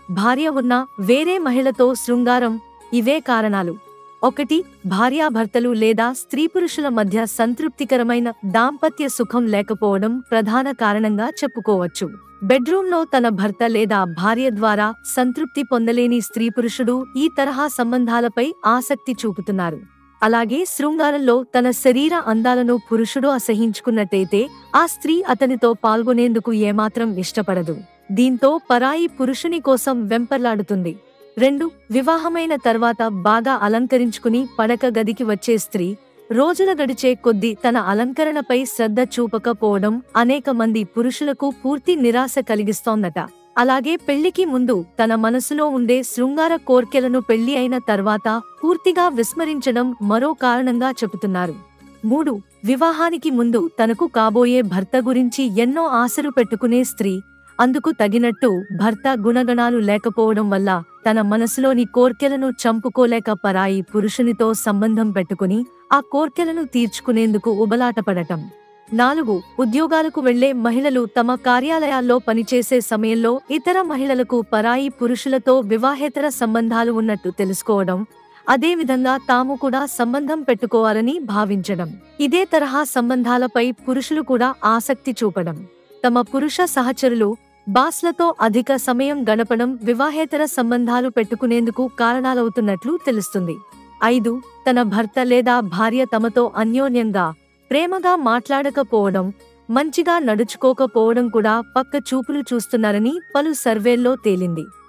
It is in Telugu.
భార్య ఉన్న వేరే మహిళతో శృంగారం ఇవే కారణాలు ఒకటి భార్యాభర్తలు లేదా స్త్రీ పురుషుల మధ్య సంతృప్తికరమైన దాంపత్య సుఖం లేకపోవడం ప్రధాన కారణంగా చెప్పుకోవచ్చు బెడ్రూంలో తన భర్త లేదా భార్య ద్వారా సంతృప్తి పొందలేని స్త్రీ పురుషుడు ఈ తరహా సంబంధాలపై ఆసక్తి చూపుతున్నారు అలాగే శృంగారంలో తన శరీర అందాలను పురుషుడు అసహించుకున్నట్టయితే ఆ స్త్రీ అతనితో పాల్గొనేందుకు ఏమాత్రం ఇష్టపడదు దీంతో పరాయి పురుషుని కోసం వెంపర్లాడుతుంది రెండు వివాహమైన తర్వాత బాగా అలంకరించుకుని పడక గదికి వచ్చే స్త్రీ రోజుల గడిచే కొద్దీ తన అలంకరణపై శ్రద్ధ చూపకపోవడం అనేక మంది పురుషులకు పూర్తి నిరాశ కలిగిస్తోందట అలాగే పెళ్లికి ముందు తన మనసులో ఉండే శృంగార కోర్కెలను పెళ్లి అయిన తర్వాత పూర్తిగా విస్మరించడం మరో కారణంగా చెబుతున్నారు మూడు వివాహానికి ముందు తనకు కాబోయే భర్త గురించి ఎన్నో ఆశలు పెట్టుకునే స్త్రీ అందుకు తగినట్టు భర్త గుణగణాలు లేకపోవడం వల్ల తన మనసులోని కోర్కెలను చంపుకోలేక పరాయి పురుషునితో సంబంధం పెట్టుకుని ఆ కోర్కెలను తీర్చుకునేందుకు ఉబలాటపడటం నాలుగు ఉద్యోగాలకు వెళ్లే మహిళలు తమ కార్యాలయాల్లో పనిచేసే సమయంలో ఇతర మహిళలకు పరాయి పురుషులతో వివాహేతర సంబంధాలు ఉన్నట్టు తెలుసుకోవడం అదేవిధంగా తాము కూడా సంబంధం పెట్టుకోవాలని భావించడం ఇదే తరహా సంబంధాలపై పురుషులు కూడా ఆసక్తి చూపడం తమ పురుష సహచరులు బాస్లతో అధిక సమయం గడపడం వివాహేతర సంబంధాలు పెట్టుకునేందుకు కారణాలవుతున్నట్లు తెలుస్తుంది ఐదు తన భర్త లేదా భార్య తమతో అన్యోన్యంగా ప్రేమగా మాట్లాడకపోవడం మంచిగా నడుచుకోకపోవడం కూడా పక్క చూపులు చూస్తున్నారని పలు సర్వేల్లో తేలింది